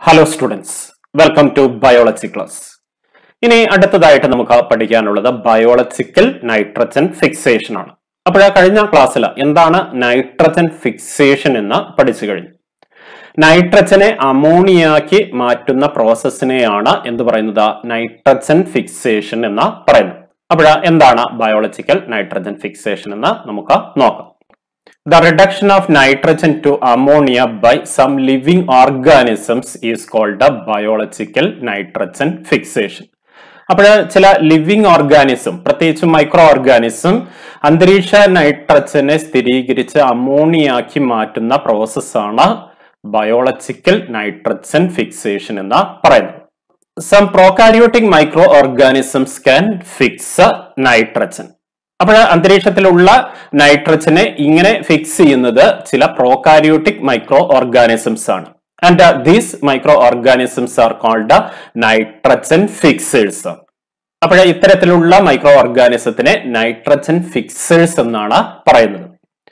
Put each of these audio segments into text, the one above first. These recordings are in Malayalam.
Hello students welcome to biology class ഇനി അടുത്തതായിട്ട് നമുക്ക് പഠിക്കാനുള്ളത് ബയോളജിക്കൽ നൈട്രജൻ ഫിക്സേഷൻ ആണ് അപ്പോൾ കഴിഞ്ഞ ക്ലാസ്സിൽ എന്താണ് നൈട്രജൻ ഫിക്സേഷൻ എന്ന് പഠിച്ചു കഴിഞ്ഞു നൈട്രജനെ അമോണിയാക്കി മാറ്റുന്ന പ്രോസസ്സിനെയാണ് എന്ത് പറയുന്നത് നൈട്രജൻ ഫിക്സേഷൻ എന്ന് പറയുന്നത് അപ്പോൾ എന്താണ് ബയോളജിക്കൽ നൈട്രജൻ ഫിക്സേഷൻ എന്ന് നമുക്ക് നോക്കാം The reduction of nitrogen to ammonia by some living organisms is called a biological nitrogen fixation. അപ്പോൾ ചില ലിവിങ് ഓർഗാനിസം പ്രത്യേകിച്ച് മൈക്രോ ഓർഗാനിസം അന്തരീക്ഷ നൈട്രജനെ സ്ഥിരീകരിച്ച് അമോണിയാക്കി മാറ്റുന്ന പ്രോസസ്സാണ് ബയോളജിക്കൽ നൈട്രജൻ ഫിക്സേഷൻ എന്ന് പറയുന്നത് some prokaryotic microorganisms can fix nitrogen അപ്പോൾ അന്തരീക്ഷത്തിലുള്ള നൈട്രജനെ ഇങ്ങനെ ഫിക്സ് ചെയ്യുന്നത് ചില പ്രോകാരിയോട്ടിക് മൈക്രോ ഓർഗാനിസംസ് ആണ് and these microorganisms are called nitrogen fixers അപ്പോൾ ഇത്തരത്തിലുള്ള മൈക്രോ ഓർഗാനിസത്തിനെ നൈട്രജൻ ഫിക്സേഴ്സ് എന്നാണ് പറയുന്നത്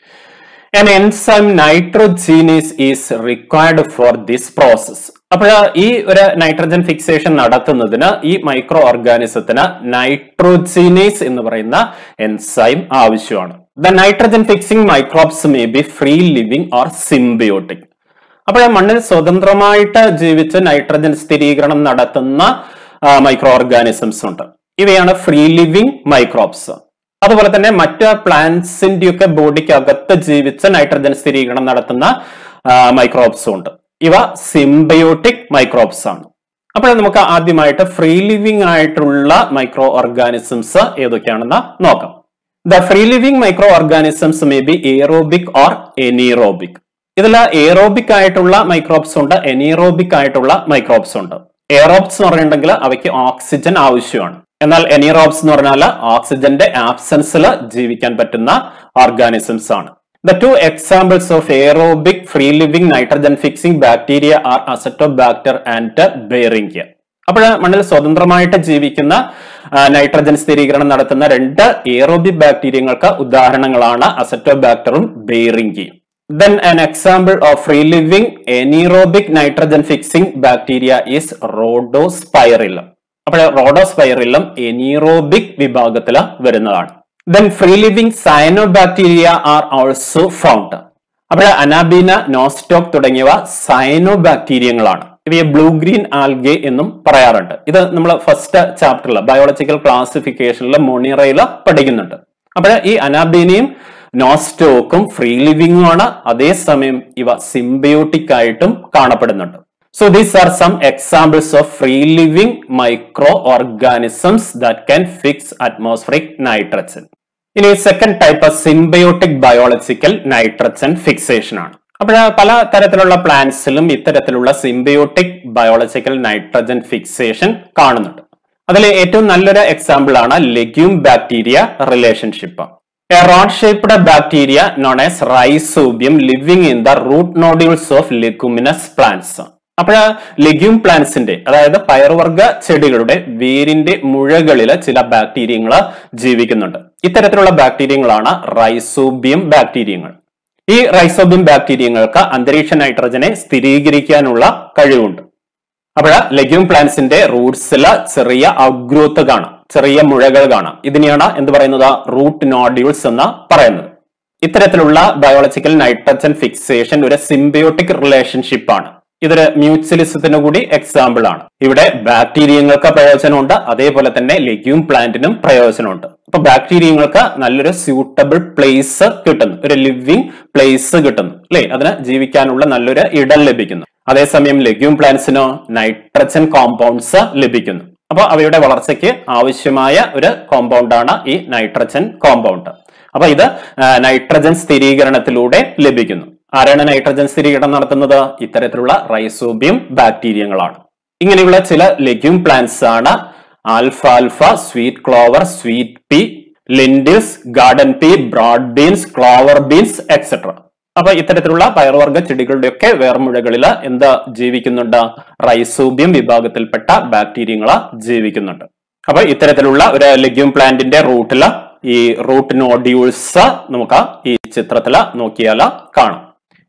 An enzyme nitrogenase is required for this process. അപ്പോൾ ഈ ഒരു നൈട്രജൻ ഫിക്സേഷൻ നടത്തുന്നതിന് ഈ മൈക്രോ ഓർഗാനിസത്തിന് നൈട്രോജീനേസ് എന്ന് പറയുന്ന എൻസൈം ആവശ്യമാണ് the nitrogen fixing microbes may be free living or symbiotic അപ്പോൾ മണ്ണിൽ സ്വതന്ത്രമായിട്ട് ജീവിച്ച് നൈട്രജൻ സ്ഥിരീകരണം നടത്തുന്ന മൈക്രോ ഓർഗാനിസംസ് ഉണ്ട് ഇവയാണ് ഫ്രീ ലിവിംഗ് മൈക്രോബ്സ് അതുപോലെ തന്നെ മറ്റ് പ്ലാന്റ്സിന്റെ ഒക്കെ ബോഡിക്കകത്ത് ജീവിച്ച് നൈട്രജൻ സ്ഥിരീകരണം നടത്തുന്ന മൈക്രോബ്സും ഉണ്ട് ഇവ സിംബയോട്ടിക് മൈക്രോബ്സ് ആണ് അപ്പോൾ നമുക്ക് ആദ്യമായിട്ട് ഫ്രീ ലിവിംഗ് ആയിട്ടുള്ള മൈക്രോ ഓർഗാനിസംസ് ഏതൊക്കെയാണെന്ന് നോക്കാം the free living microorganisms may be aerobic or anaerobic ഇതിൽ എയറോബിക് ആയിട്ടുള്ള മൈക്രോബ്സ് ഉണ്ട് എനീറോബിക് ആയിട്ടുള്ള മൈക്രോബ്സ് ഉണ്ട് എയറോബ്സ് എന്ന് പറഞ്ഞിട്ടുണ്ടെങ്കിൽ അവയ്ക്ക് ഓക്സിജൻ ആവശ്യമാണ് എന്നാൽ എനീറോബ്സ് എന്ന് പറഞ്ഞാൽ ഓക്സിജന്റെ ആബ്സൻസിൽ ജീവിക്കാൻ പറ്റുന്ന ഓർഗാനിസംസ് ആണ് the two examples of aerobic free living nitrogen fixing bacteria are Azotobacter and Beijerinckia അപ്പോൾ മണ്ണിൽ സ്വതന്ത്രമായിട്ട് ജീവിക്കുന്ന നൈട്രജൻ സ്ഥിരീകരണം നടത്തുന്ന രണ്ട് എയറോബിക് ബാക്ടീരിയങ്ങൾക്ക് ഉദാഹരണങ്ങളാണ് അസറ്റോബാക്ടറും ബെയറിംഗിയും Then an example of free living anaerobic nitrogen fixing bacteria is rhodospirillum. അപ്പോൾ റോഡോസ്പൈറിലും എനിറോബിക് വിഭാഗത്തിൽ വരുന്നതാണ് then free living cyanobacteria are also found അപ്പോൾ അനാബീന നോസ്റ്റോക്ക് തുടങ്ങിയവ സയനോബാക്ടീരിയങ്ങളാണ് ഇവയെ ബ്ലൂ ഗ്രീൻ ആൽഗെ എന്നും പറയാറുണ്ട് ഇത് നമ്മൾ ഫസ്റ്റ് ചാപ്റ്ററിൽ ബയോളജിക്കൽ ക്ലാസിഫിക്കേഷനിൽ മൊണിറയിൽ പഠിക്കുന്നുണ്ട് അപ്പോൾ ഈ അനാബീനയും നോസ്റ്റോക്കും ഫ്രീ ലിവിംഗും ആണ് അതേസമയം ഇവ സിംബയോട്ടിക് ആയിട്ടും കാണപ്പെടുന്നുണ്ട് so these are some examples of free living microorganisms that can fix atmospheric nitrogen ഇനി second type symbiotic biological nitrogen fixation ആണ് അപ്പോൾ പല തരത്തിലുള്ള പ്ലാന്റ്സിലും ഇത്തരത്തിലുള്ള സിംബയോട്ടിക് ബയോളജിക്കൽ നൈട്രജൻ ഫിക്സേഷൻ കാണുന്നുണ്ട് അതിൽ ഏറ്റവും നല്ലൊരു എക്സാമ്പിൾ ആണ് legume bacteria relationship A rod-shaped bacteria known as rhizobium living in the root nodules of leguminous plants. അപ്പോൾ ലെഗ്യൂം പ്ലാന്റ്സിന്റെ അതായത് പയർവർഗ ചെടികളുടെ വേരിന്റെ മുഴകളിൽ ചില ബാക്ടീരിയങ്ങൾ ജീവിക്കുന്നുണ്ട് ഇത്തരത്തിലുള്ള ബാക്ടീരിയങ്ങളാണ് റൈസോബിയം ബാക്ടീരിയങ്ങൾ ഈ റൈസോബിയം ബാക്ടീരിയങ്ങൾക്ക് അന്തരീക്ഷ നൈട്രജനെ സ്ഥിരീകരിക്കാനുള്ള കഴിവുണ്ട് അപ്പോൾ ലെഗ്യൂം പ്ലാന്റ്സിന്റെ റൂട്ട്സിൽ ചെറിയ ഔട്ട്ഗ്രോത്ത് കാണാം ചെറിയ മുഴകൾ കാണാം ഇതിനെയാണ് എന്ത് പറയുന്നത് റൂട്ട് നോഡ്യൂൾസ് എന്ന് പറയുന്നത് ഇത്തരത്തിലുള്ള ബയോളജിക്കൽ നൈട്രജൻ ഫിക്സേഷൻ ഒരു സിംബയോട്ടിക് റിലേഷൻഷിപ്പ് ആണ് ഇതൊരു മ്യൂച്വലിസത്തിന് കൂടി എക്സാമ്പിൾ ആണ് ഇവിടെ ബാക്ടീരിയങ്ങൾക്ക് പ്രയോജനമുണ്ട് അതേപോലെ തന്നെ ലെഗ്യൂം പ്ലാന്റിനും പ്രയോജനമുണ്ട് അപ്പൊ ബാക്ടീരിയങ്ങൾക്ക് നല്ലൊരു സ്യൂട്ടബിൾ പ്ലേസ് കിട്ടുന്നു ഒരു ലിവിങ് പ്ലേസ് കിട്ടുന്നു അല്ലെ അതിന് ജീവിക്കാനുള്ള നല്ലൊരു ഇടം ലഭിക്കുന്നു അതേസമയം ലെഗ്യൂം പ്ലാന്റ്സിനോ നൈട്രജൻ കോമ്പൗണ്ട്സ് ലഭിക്കുന്നു അപ്പോൾ അവയുടെ വളർച്ചയ്ക്ക് ആവശ്യമായ ഒരു കോമ്പൗണ്ടാണ് ഈ നൈട്രജൻ കോമ്പൗണ്ട് അപ്പൊ ഇത് നൈട്രജൻ സ്ഥിരീകരണത്തിലൂടെ ലഭിക്കുന്നു ആരാണ് നൈട്രജൻ സ്ഥിരീകരണം നടത്തുന്നത് ഇത്തരത്തിലുള്ള റൈസോബിയം ബാക്ടീരിയങ്ങളാണ് ഇങ്ങനെയുള്ള ചില ലെഗ്യൂം പ്ലാന്റ്സ് ആണ് ആൽഫ ആൽഫ sweet clover sweet pea lentils garden pea broad beans clover beans etcetera അപ്പൊ ഇത്തരത്തിലുള്ള പയർവർഗ ചെടികളുടെയൊക്കെ വേർമുഴകളിൽ എന്താ ജീവിക്കുന്നുണ്ട് റൈസോബിയം വിഭാഗത്തിൽപ്പെട്ട ബാക്ടീരിയങ്ങൾ ജീവിക്കുന്നുണ്ട് അപ്പൊ ഇത്തരത്തിലുള്ള ഒരു ലെഗ്യൂം പ്ലാന്റിന്റെ റൂട്ടില് ഈ റൂട്ട് നോഡ്യൂൾസ് നമുക്ക് ഈ ചിത്രത്തിൽ നോക്കിയാൽ കാണാം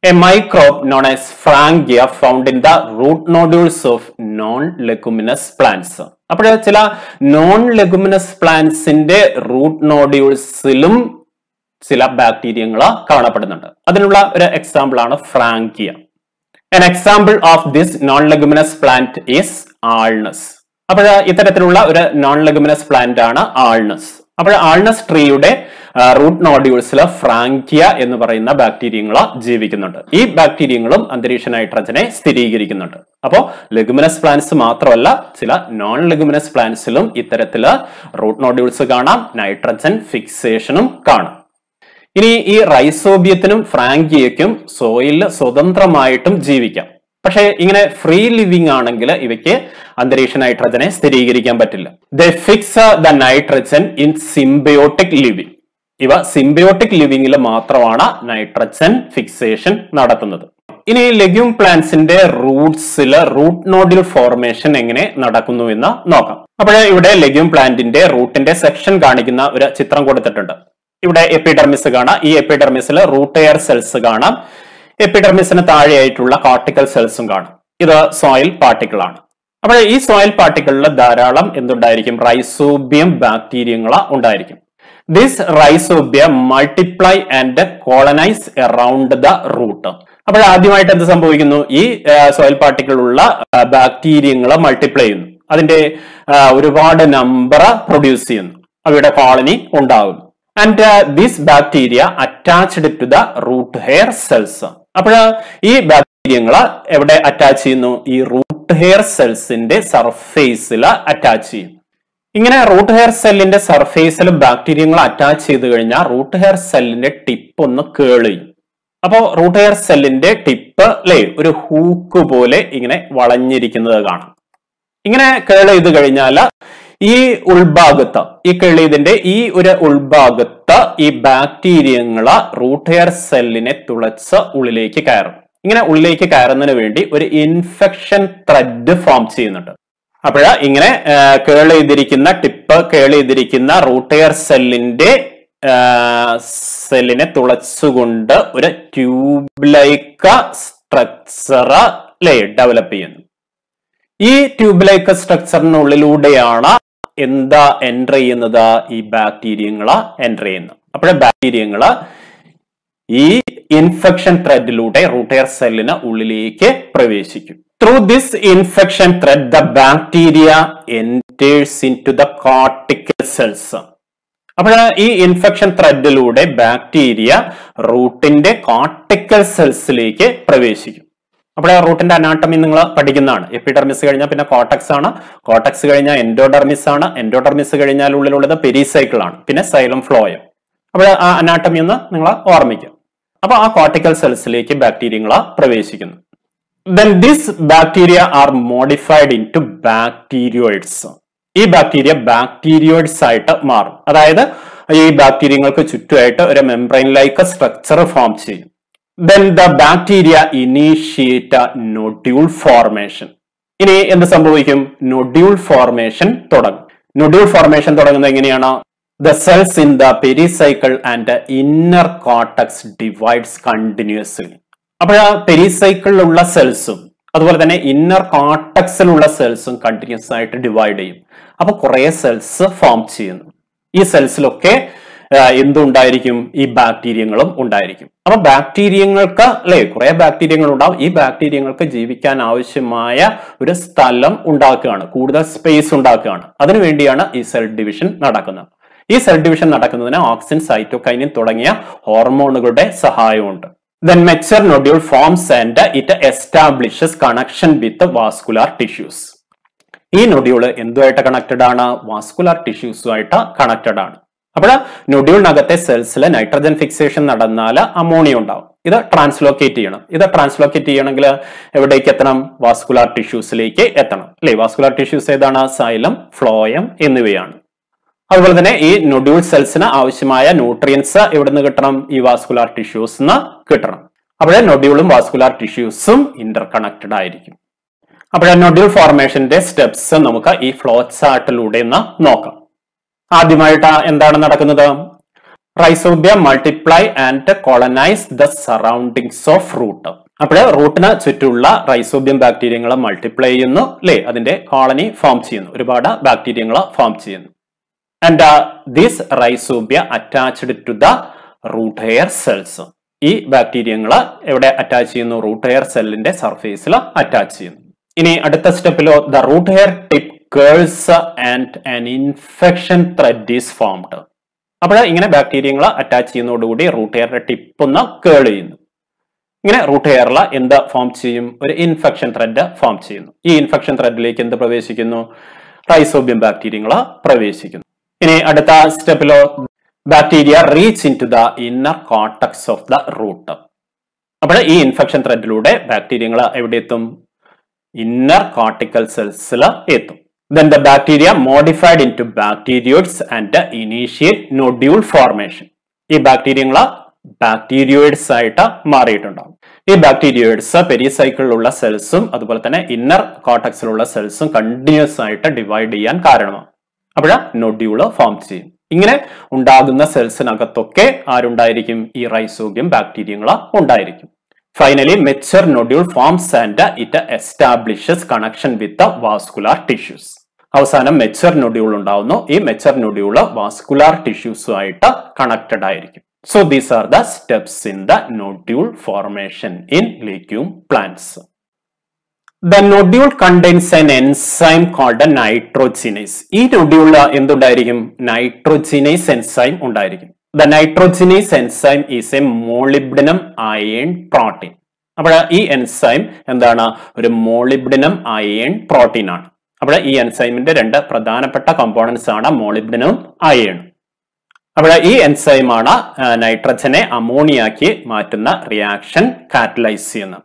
a microbe known as Frankia found in the root nodules of non leguminous plants അപ്പോൾ ചില നോൺ ലെഗുമിനസ് പ്ലാന്റ്സിന്റെ റൂട്ട് നോഡ്യൂൾസിലും ചില ബാക്ടീരിയങ്ങൾ കാണപ്പെടുന്നുണ്ട് അതിനുള്ള ഒരു എക്സാമ്പിൾ ആണ് Frankia an example of this non leguminous plant is Alnus അപ്പോൾ ഇത്തരത്തിലുള്ള ഒരു നോൺ ലെഗുമിനസ് പ്ലാന്റ് ആണ് ആൾനസ് അപ്പോൾ ആൾനസ് ട്രീയുടെ റൂട്ട് നോഡ്യൂൾസിൽ ഫ്രാങ്കിയ എന്ന് പറയുന്ന ബാക്ടീരിയങ്ങൾ ജീവിക്കുന്നുണ്ട് ഈ ബാക്ടീരിയങ്ങളും അന്തരീക്ഷ നൈട്രജനെ സ്ഥിരീകരിക്കുന്നുണ്ട് അപ്പോൾ ലെഗുമിനസ് പ്ലാന്റ്സ് മാത്രമല്ല ചില നോൺ ലെഗുമിനസ് പ്ലാന്റ്സിലും ഇത്തരത്തില് റൂട്ട് നോഡ്യൂൾസ് കാണാം നൈട്രജൻ ഫിക്സേഷനും കാണാം ഇനി ഈ റൈസോബിയത്തിനും ഫ്രാങ്കിയയ്ക്കും സോയിലിൽ സ്വതന്ത്രമായിട്ടും ജീവിക്കാം പക്ഷേ ഇങ്ങനെ ഫ്രീ ലിവിംഗ് ആണെങ്കിൽ ഇവയ്ക്ക് അന്തരീക്ഷ നൈട്രജനെ സ്ഥിരീകരിക്കാൻ പറ്റില്ല the fix the nitrogen in symbiotic living ഇവ സിംബയോട്ടിക് ലിവിംഗിൽ മാത്രമാണ് നൈട്രജൻ ഫിക്സേഷൻ നടത്തുന്നത് ഇനി ലെഗ്യൂം പ്ലാന്റ്സിന്റെ റൂട്ട്സിൽ റൂട്ട് നോഡിൽ ഫോർമേഷൻ എങ്ങനെ നടക്കുന്നു എന്ന് നോക്കാം അപ്പോൾ ഇവിടെ ലെഗ്യൂം പ്ലാന്റിന്റെ റൂട്ടിന്റെ സെക്ഷൻ കാണിക്കുന്ന ഒരു ചിത്രം കൊടുത്തിട്ടുണ്ട് ഇവിടെ എപ്പിഡെർമിസ് കാണാം ഈ എപ്പിഡെർമിസിൽ റൂട്ട് എയർ സെൽസ് കാണാം എപ്പിഡെർമിസിന് താഴെയായിട്ടുള്ള കോർട്ടിക്കൽ സെൽസും കാണാം ഇത് സോയിൽ പാർട്ടിക്കിൾ ആണ് അപ്പോൾ ഈ സോയിൽ പാർട്ടിക്കിളിൽ ധാരാളം എന്തുണ്ടായിരിക്കും റൈസോബിയം ബാക്ടീരിയങ്ങൾ ഉണ്ടായിരിക്കും this rhizobia multiply and colonise around the root അപ്പോൾ ആദ്യമായിട്ട് എന്ത് സംഭവിക്കുന്നു ഈ സോയിൽ പാർട്ടിക്കിളുള്ള ബാക്ടീരിയങ്ങൾ മൾട്ടിപ്ലൈ ചെയ്യുന്നു അതിന്റെ ഒരുപാട് നമ്പർ പ്രൊഡ്യൂസ് ചെയ്യുന്നു അവയുടെ കോളനി ഉണ്ടാകുന്നു and this bacteria attached to the root hair cells അപ്പോൾ ഈ ബാക്ടീരിയങ്ങൾ എവിടെ അറ്റാച്ച് ചെയ്യുന്നു ഈ റൂട്ട് ഹെയർ സെൽസിന്റെ സർഫേസിൽ അറ്റാച്ച് ചെയ്യും ഇങ്ങനെ റൂട്ട് ഹെയർ സെല്ലിന്റെ സർഫേസിൽ ബാക്ടീരിയങ്ങൾ അറ്റാച്ച് ചെയ്ത് കഴിഞ്ഞാൽ റൂട്ട് ഹെയർ സെല്ലിന്റെ ടിപ്പ് ഒന്ന് കേൾ ചെയ്യും അപ്പോൾ റൂട്ട് ഹെയർ സെല്ലിന്റെ ടിപ്പ് അല്ലേ ഒരു ഹൂക്ക് പോലെ ഇങ്ങനെ വളഞ്ഞിരിക്കുന്നത് കാണാം ഇങ്ങനെ കേൾ ചെയ്ത് കഴിഞ്ഞാൽ ഈ ഉൾഭാഗത്ത് ഈ കിളിതിന്റെ ഈ ഒരു ഉൾഭാഗത്ത് ഈ ബാക്ടീരിയങ്ങള് റൂട്ട് ഹെയർ സെല്ലിനെ തുളച്ച് ഉള്ളിലേക്ക് കയറും ഇങ്ങനെ ഉള്ളിലേക്ക് കയറുന്നതിന് വേണ്ടി ഒരു ഇൻഫെക്ഷൻ ത്രെഡ് ഫോം ചെയ്യുന്നുണ്ട് അപ്പോഴ ഇങ്ങനെ കേൾ ചെയ്തിരിക്കുന്ന ടിപ്പ് കേൾ ചെയ്തിരിക്കുന്ന റൂട്ട് ഹെയർ സെല്ലിന്റെ സെല്ലിനെ തുളച്ചുകൊണ്ട് ഒരു ട്യൂബ് ലൈക്ക് സ്ട്രക്ചർ അല്ലേ ഡെവലപ്പ് ചെയ്യുന്നു ഈ ട്യൂബ് ലൈക്ക് സ്ട്രക്ചറിനുള്ളിലൂടെയാണ് എന്താ എൻറ്റർ ചെയ്യുന്നത് ഈ ബാക്ടീരിയങ്ങള് എൻറ്റർ ചെയ്യുന്നത് അപ്പോഴേ ബാക്ടീരിയങ്ങള് ഈ ഇൻഫെക്ഷൻ ത്രെഡിലൂടെ റൂട്ട് ഹെയർ സെല്ലിന് ഉള്ളിലേക്ക് പ്രവേശിക്കും through this infection thread the bacteria enters into the cortical cells അപ്പോൾ ഈ ഇൻഫെക്ഷൻ ത്രെഡിലൂടെ ബാക്ടീരിയ റൂട്ടിന്റെ കോർട്ടിക്കൽ സെൽസിലേക്ക് പ്രവേശിക്കും അപ്പോൾ റൂട്ടിന്റെ അനാട്ടമി നിങ്ങൾ പഠിക്കുന്നതാണ് എപ്പിഡെർമിസ് കഴിഞ്ഞാൽ പിന്നെ കോട്ടക്സ് ആണ് കോട്ടക്സ് കഴിഞ്ഞാൽ എൻഡോഡെർമിസ് ആണ് എൻഡോഡെർമിസ് കഴിഞ്ഞാൽ ഉള്ളിലുള്ളത് പെരിസൈക്കിൾ ആണ് പിന്നെ സൈലം ഫ്ലോയം അപ്പോൾ ആ അനാട്ടമി ഒന്ന് നിങ്ങൾ ഓർമ്മിക്കും അപ്പൊ ആ കോർട്ടിക്കൽ സെൽസിലേക്ക് ബാക്ടീരിയങ്ങൾ പ്രവേശിക്കുന്നു then this bacteria are modified into bacteroids ഈ ബാക്ടീരിയ ബാക്ടീരിയോയിഡ്സ് ആയിട്ട് മാറും അതായത് ഈ ബാക്ടീരിയങ്ങൾക്ക് ചുറ്റുമായിട്ട് ഒരു മെംബ്രെയിൻ ലൈക്ക് സ്ട്രക്ചർ ഫോം ചെയ്യും then the bacteria initiate nodule formation ഇനി എന്ത് സംഭവിക്കും നൊഡ്യൂൾ ഫോർമേഷൻ തുടങ്ങും നൊഡ്യൂൾ ഫോർമേഷൻ തുടങ്ങുന്നത് എങ്ങനെയാണ് the cells in the pericycle and inner cortex divides continuously അപ്പോൾ ആ പെരിസൈക്കിളിലുള്ള സെൽസും അതുപോലെ തന്നെ ഇന്നർ കോട്ടക്സിലുള്ള സെൽസും കണ്ടിന്യൂസ് ആയിട്ട് ഡിവൈഡ് ചെയ്യും അപ്പൊ കുറെ സെൽസ് ഫോം ചെയ്യുന്നു ഈ സെൽസിലൊക്കെ എന്തുണ്ടായിരിക്കും ഈ ബാക്ടീരിയങ്ങളും ഉണ്ടായിരിക്കും അപ്പൊ ബാക്ടീരിയങ്ങൾക്ക് അല്ലെ കുറെ ബാക്ടീരിയങ്ങൾ ഉണ്ടാവും ഈ ബാക്ടീരിയങ്ങൾക്ക് ജീവിക്കാൻ ആവശ്യമായ ഒരു സ്ഥലം ഉണ്ടാക്കുകയാണ് കൂടുതൽ സ്പേസ് ഉണ്ടാക്കുകയാണ് അതിനുവേണ്ടിയാണ് ഈ സെൽ ഡിവിഷൻ നടക്കുന്നത് ഈ സെൽ ഡിവിഷൻ നടക്കുന്നതിന് ഓക്സിൻ സൈറ്റോകൈനിൻ തുടങ്ങിയ ഹോർമോണുകളുടെ സഹായമുണ്ട് then mature nodule forms and it establishes connection with vascular tissues ഈ നൊഡ്യൂൾ എന്തുമായിട്ട് കണക്റ്റഡ് ആണ് വാസ്കുലാർ ടിഷ്യൂസുമായിട്ട് കണക്റ്റഡ് ആണ് അപ്പോൾ നൊഡ്യൂളിനകത്തെ സെൽസിൽ നൈട്രജൻ ഫിക്സേഷൻ നടന്നാൽ അമോണിയ ഉണ്ടാവും ഇത് ട്രാൻസ്ലോക്കേറ്റ് ചെയ്യണം ഇത് ട്രാൻസ്ലോക്കേറ്റ് ചെയ്യണമെങ്കിൽ എവിടേക്ക് എത്തണം വാസ്കുലാർ ടിഷ്യൂസിലേക്ക് എത്തണം അല്ലേ വാസ്കുലാർ ടിഷ്യൂസ് ഏതാണ് സൈലം ഫ്ലോയം എന്നിവയാണ് അതുപോലെ തന്നെ ഈ നൊഡ്യൂൾ സെൽസിന് ആവശ്യമായ ന്യൂട്രിയൻസ് എവിടുന്ന് കിട്ടണം ഈ വാസ്കുലാർ ടിഷ്യൂസ് കിട്ടണം അപ്പോഴേ നൊഡ്യൂളും വാസ്കുലാർ ടിഷ്യൂസും ഇന്റർ കണക്റ്റഡ് ആയിരിക്കും അപ്പോഴേ നൊഡ്യൂൾ ഫോർമേഷന്റെ സ്റ്റെപ്സ് നമുക്ക് ഈ ഫ്ലോ ചാർട്ടിലൂടെ ഒന്ന് നോക്കാം ആദ്യമായിട്ട് എന്താണ് നടക്കുന്നത് rhizobia multiply and colonise the surroundings of root അപ്പോൾ റൂട്ടിന് ചുറ്റുമുള്ള റൈസോബിയം ബാക്ടീരിയങ്ങൾ മൾട്ടിപ്ലൈ ചെയ്യുന്നു അല്ലേ അതിന്റെ കോളനി ഫോം ചെയ്യുന്നു ഒരുപാട് ബാക്ടീരിയങ്ങൾ ഫോം ചെയ്യുന്നു and this rhizobia attached to the root hair cells ഈ ബാക്ടീരിയങ്ങൾ എവിടെ അറ്റാച്ച് ചെയ്യുന്നു റൂട്ട് ഹെയർ സെല്ലിന്റെ സർഫേസിൽ അറ്റാച്ച് ചെയ്യുന്നു ഇനി അടുത്ത സ്റ്റെപ്പിലോ the root hair tip curls and an infection thread is formed അപ്പോൾ ഇങ്ങനെ ബാക്ടീരിയങ്ങൾ അറ്റാച്ച് ചെയ്യുന്നതോടുകൂടി റൂട്ട് ഹെയറിന്റെ ടിപ്പ് ഒന്ന് കേൾ ചെയ്യുന്നു ഇങ്ങനെ റൂട്ട് ഹെയറിൽ എന്ത് ഫോം ചെയ്യും ഒരു ഇൻഫെക്ഷൻ ത്രെഡ് ഫോം ചെയ്യുന്നു ഈ ഇൻഫെക്ഷൻ ത്രെഡിലേക്ക് എന്ത് പ്രവേശിക്കുന്നു റൈസോബിയം ബാക്ടീരിയങ്ങൾ പ്രവേശിക്കുന്നു ഇനി അടുത്ത സ്റ്റെപ്പിലോ bacteria reach into the inner cortex of the root അപ്പോൾ ഈ ഇൻഫെക്ഷൻ ത്രെഡിലൂടെ ബാക്ടീരിയങ്ങൾ എവിടെ എത്തും ഇന്നർ കോർട്ടിക്കൽ സെൽസിൽ എത്തും then the bacteria modified into bacteroids and initiate nodule formation ഈ ബാക്ടീരിയങ്ങൾ ബാക്ടീരിയോയിഡ്സ് ആയിട്ട് മാറിയിട്ടുണ്ടാവും ഈ ബാക്ടീരിയോയിഡ്സ് പെരിസൈക്കിളിലുള്ള സെൽസും അതുപോലെ തന്നെ ഇന്നർ കോട്ടക്സിലുള്ള സെൽസും കണ്ടിന്യൂസ് ആയിട്ട് ഡിവൈഡ് ചെയ്യാൻ കാരണമാണ് അപ്പോഴ നൊഡ്യൂള് ഫോം ചെയ്യും ഇങ്ങനെ ഉണ്ടാകുന്ന സെൽസിനകത്തൊക്കെ ആരുണ്ടായിരിക്കും ഈ റൈസോബിയം ബാക്ടീരിയങ്ങൾ ഉണ്ടായിരിക്കും finally mature nodule forms and it establishes connection with vascular tissues അവസാനം മെച്ചർ നൊഡ്യൂൾ ഉണ്ടാവുന്നു ഈ മെച്ചർ നൊഡ്യൂള് വാസ്കുലാർ ടിഷ്യൂസുമായിട്ട് കണക്റ്റഡ് ആയിരിക്കും so these are the steps in the nodule formation in legume plants the nodule contains an enzyme called nitrogenase ഈ നൊഡ്യൂളിൽ എന്തുണ്ടായിരിക്കും നൈട്രോജിനൈസ് എൻസൈം ഉണ്ടായിരിക്കും the nitrogenase enzyme is a molybdenum iron protein അപ്പോൾ ഈ എൻസൈം എന്താണ് ഒരു മോളിബ്ഡിനം അയൺ പ്രോട്ടീൻ ആണ് അപ്പോൾ ഈ എൻസൈമിന്റെ രണ്ട് പ്രധാനപ്പെട്ട കമ്പോണൻസ് ആണ് മോളിബ്ഡിനും അയൺ അപ്പോൾ ഈ എൻസൈമാണ് നൈട്രജനെ അമോണിയാക്കി മാറ്റുന്ന റിയാക്ഷൻ കാറ്റലൈസ് ചെയ്യുന്നത്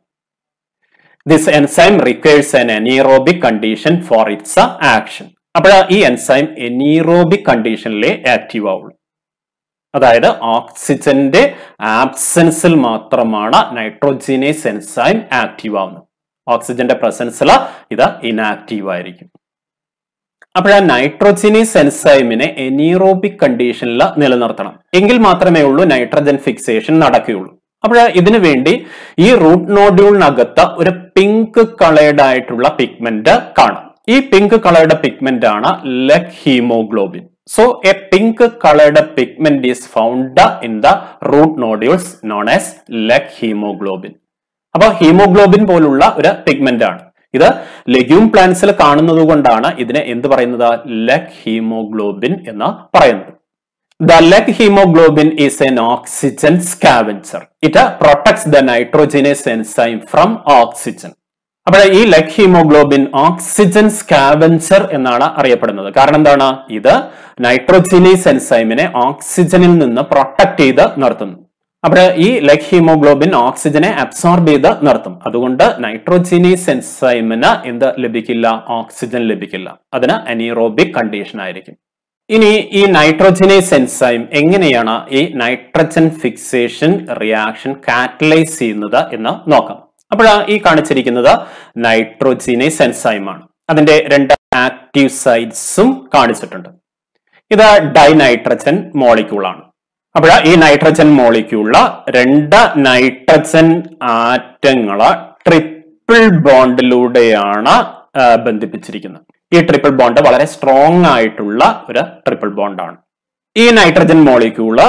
this enzyme requires an anaerobic condition for its action അപ്പോൾ ഈ എൻസൈം എനീറോബിക് കണ്ടീഷനിലെ ആക്റ്റീവ് ആവുള്ളൂ അതായത് ഓക്സിജന്റെ ആബ്സെൻസിൽ മാത്രമാണ് നൈട്രോജിനേസ് എൻസൈം ആക്റ്റീവ് ആവുന്നത് ഓക്സിജന്റെ പ്രസൻസിൽ ഇത് ഇനാക്റ്റീവ് ആയിരിക്കും അപ്പോൾ ആ നൈട്രോജിനീസ് എൻസൈമിനെ എനീറോബിക് കണ്ടീഷനിൽ നിലനിർത്തണം എങ്കിൽ മാത്രമേ ഉള്ളൂ നൈട്രജൻ ഫിക്സേഷൻ നടക്കുകയുള്ളൂ അപ്പോൾ ഇതിനു വേണ്ടി ഈ റൂട്ട് നോഡ്യൂളിനകത്ത് ഒരു പിങ്ക് കളേർഡ് ആയിട്ടുള്ള പിഗ്മെന്റ് കാണാം ഈ പിങ്ക് കളേർഡ് പിഗ്മെന്റ് ആണ് leghaemoglobin so a pink coloured pigment is found in the root nodules known as leghaemoglobin അപ്പൊ ഹീമോഗ്ലോബിൻ പോലുള്ള ഒരു പിഗ്മെന്റ് ആണ് ഇത് ലെഗ്യൂം പ്ലാന്റ്സിൽ കാണുന്നത് കൊണ്ടാണ് ഇതിനെ എന്ത് പറയുന്നത് ലെഗ് ഹീമോഗ്ലോബിൻ എന്ന് പറയുന്നത് the leg haemoglobin is an oxygen scavenger it protects the nitrogenase enzyme from oxygen അപ്പോൾ ഈ ലെഗ് ഹീമോഗ്ലോബിൻ ഓക്സിജൻ സ്കാവൻസർ എന്നാണ് അറിയപ്പെടുന്നത് കാരണം എന്താണ് ഇത് നൈട്രോജിനീസ് എൻസൈമിനെ ഓക്സിജനിൽ നിന്ന് പ്രൊട്ടക്ട് ചെയ്ത് നിർത്തുന്നു അപ്പോൾ ഈ ലെഗ് ഹീമോഗ്ലോബിൻ ഓക്സിജനെ അബ്സോർബ് ചെയ്ത് നിർത്തും അതുകൊണ്ട് നൈട്രോജിനീസ് എൻസൈമിന് എന്ത് ലഭിക്കില്ല ഓക്സിജൻ ലഭിക്കില്ല അതിന് അനീറോബിക് കണ്ടീഷൻ ആയിരിക്കും ഇനി ഈ നൈട്രോജനേസ് എൻസൈം എങ്ങനെയാണ് ഈ നൈട്രജൻ ഫിക്സേഷൻ റിയാക്ഷൻ കാറ്റലൈസ് ചെയ്യുന്നത് എന്ന് നോക്കാം അപ്പോൾ ഈ കാണിച്ചിരിക്കുന്നത് നൈട്രോജിനേസ് എൻസൈം ആണ് അതിന്റെ രണ്ട് ആക്റ്റീവ് സൈറ്റ്സും കാണിച്ചിട്ടുണ്ട് ഇത് ഡൈനൈട്രജൻ മോളിക്യൂൾ ആണ് അപ്പോൾ ഈ നൈട്രജൻ മോളിക്യൂളില് രണ്ട് നൈട്രജൻ ആറ്റങ്ങള് ട്രിപ്പിൾ ബോണ്ടിലൂടെയാണ് ബന്ധിപ്പിച്ചിരിക്കുന്നത് ഈ ട്രിപ്പിൾ ബോണ്ട് വളരെ സ്ട്രോങ് ആയിട്ടുള്ള ഒരു ട്രിപ്പിൾ ബോണ്ടാണ് ഈ നൈട്രജൻ മോളിക്യൂള്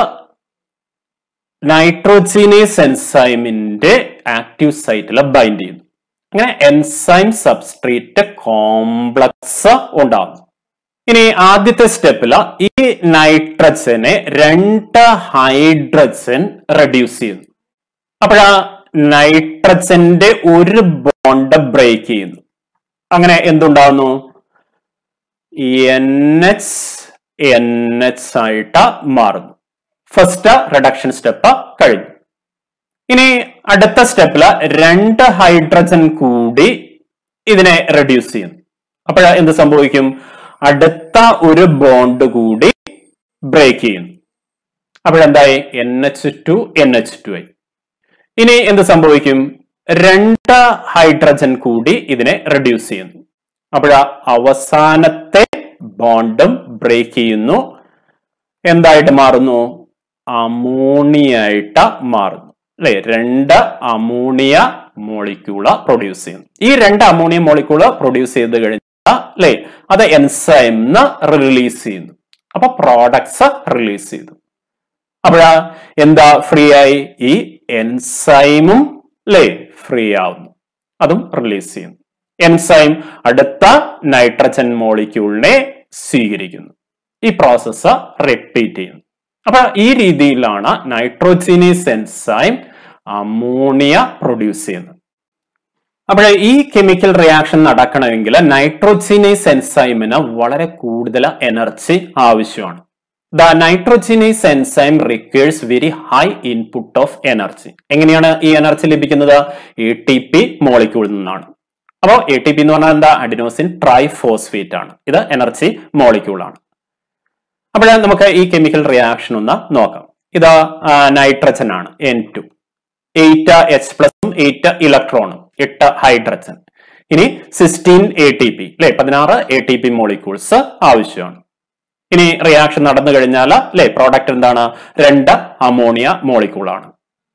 നൈട്രോജീനേസ് എൻസൈമിന്റെ ആക്റ്റീവ് സൈറ്റിൽ ബൈൻഡ് ചെയ്യുന്നു അങ്ങനെ എൻസൈം സബ്സ്ട്രേറ്റ് കോംപ്ലക്സ് ഉണ്ടാകുന്നു ഇനി ആദ്യത്തെ സ്റ്റെപ്പില് ഈ നൈട്രജനെ രണ്ട് ഹൈഡ്രജൻ റെഡ്യൂസ് ചെയ്യുന്നു അപ്പോഴാ നൈട്രജന്റെ ഒരു ബോണ്ട് ബ്രേക്ക് ചെയ്യുന്നു അങ്ങനെ എന്തുണ്ടാവുന്നു എൻ എച്ച് എൻ എച്ച് ആയിട്ട് മാറുന്നു ഫസ്റ്റ് റിഡക്ഷൻ സ്റ്റെപ്പ് കഴിഞ്ഞു ഇനി അടുത്ത സ്റ്റെപ്പില് രണ്ട് ഹൈഡ്രജൻ കൂടി ഇതിനെ റെഡ്യൂസ് ചെയ്യുന്നു അപ്പോൾ എന്ത് സംഭവിക്കും അടുത്ത ഒരു ബോണ്ട് കൂടി ബ്രേക്ക് ചെയ്യുന്നു അപ്പോഴെന്തായി N H two N H two ആയി ഇനി എന്ത് സംഭവിക്കും രണ്ട് ഹൈഡ്രജൻ കൂടി ഇതിനെ റെഡ്യൂസ് ചെയ്യുന്നു അപ്പോൾ അവസാനത്തെ ബോണ്ടും ബ്രേക്ക് ചെയ്യുന്നു എന്തായിട്ട് മാറുന്നു അമോണിയ ആയിട്ട് മാറുന്നു അല്ലെ രണ്ട് അമോണിയ മോളിക്യൂള് പ്രൊഡ്യൂസ് ചെയ്യുന്നു ഈ രണ്ട് അമോണിയ മോളിക്യൂള് പ്രൊഡ്യൂസ് ചെയ്ത് കഴിഞ്ഞാൽ അല്ലെ അത് എൻസൈംന്ന് റിലീസ് ചെയ്യുന്നു അപ്പൊ പ്രോഡക്ട്സ് റിലീസ് ചെയ്തു അപ്പോഴാ എന്താ ഫ്രീ ആയി ഈ എൻസൈമും അല്ലേ ഫ്രീ ആവുന്നു അതും റിലീസ് ചെയ്യുന്നു എൻസൈം അടുത്ത നൈട്രജൻ മോളിക്യൂളിനെ സ്വീകരിക്കുന്നു ഈ പ്രോസസ്സ് റിപ്പീറ്റ് ചെയ്യുന്നു അപ്പൊ ഈ രീതിയിലാണ് നൈട്രോജിനീസ് എൻസൈം അമോണിയ പ്രൊഡ്യൂസ് ചെയ്യുന്നത് അപ്പോൾ ഈ കെമിക്കൽ റിയാക്ഷൻ നടക്കണമെങ്കിൽ നൈട്രോജിനേസ് എൻസൈമിന് വളരെ കൂടുതൽ എനർജി ആവശ്യമാണ് the nitrogenase enzyme requires very high input of energy എങ്ങനെയാണ് ഈ എനർജി ലഭിക്കുന്നത് എ ടി പി മോളിക്യൂളിൽ നിന്നാണ് അപ്പോൾ എ ടി പി എന്ന് പറഞ്ഞാൽ എന്താ അഡിനോസിൻ ട്രൈഫോസ്ഫേറ്റ് ആണ് ഇത് എനർജി മോളിക്യൂൾ ആണ് അപ്പോൾ നമുക്ക് ഈ കെമിക്കൽ റിയാക്ഷൻ ഒന്ന് നോക്കാം ഇത് നൈട്രജൻ ആണ് എൻ ടു എയ്റ്റ് എച്ച് പ്ലസും എയ്റ്റ് ഇലക്ട്രോണും എട്ട് ഹൈഡ്രജൻ ഇനി സിക്സ്റ്റീൻ എ ടി പി അല്ലെ പതിനാറ് എ ടി പി മോളിക്യൂൾസ് ആവശ്യമാണ് ഇനി റിയാക്ഷൻ നടന്നു കഴിഞ്ഞാൽ അല്ലെ പ്രോഡക്റ്റ് എന്താണ് രണ്ട് അമോണിയ മോളിക്യൂൾ ആണ്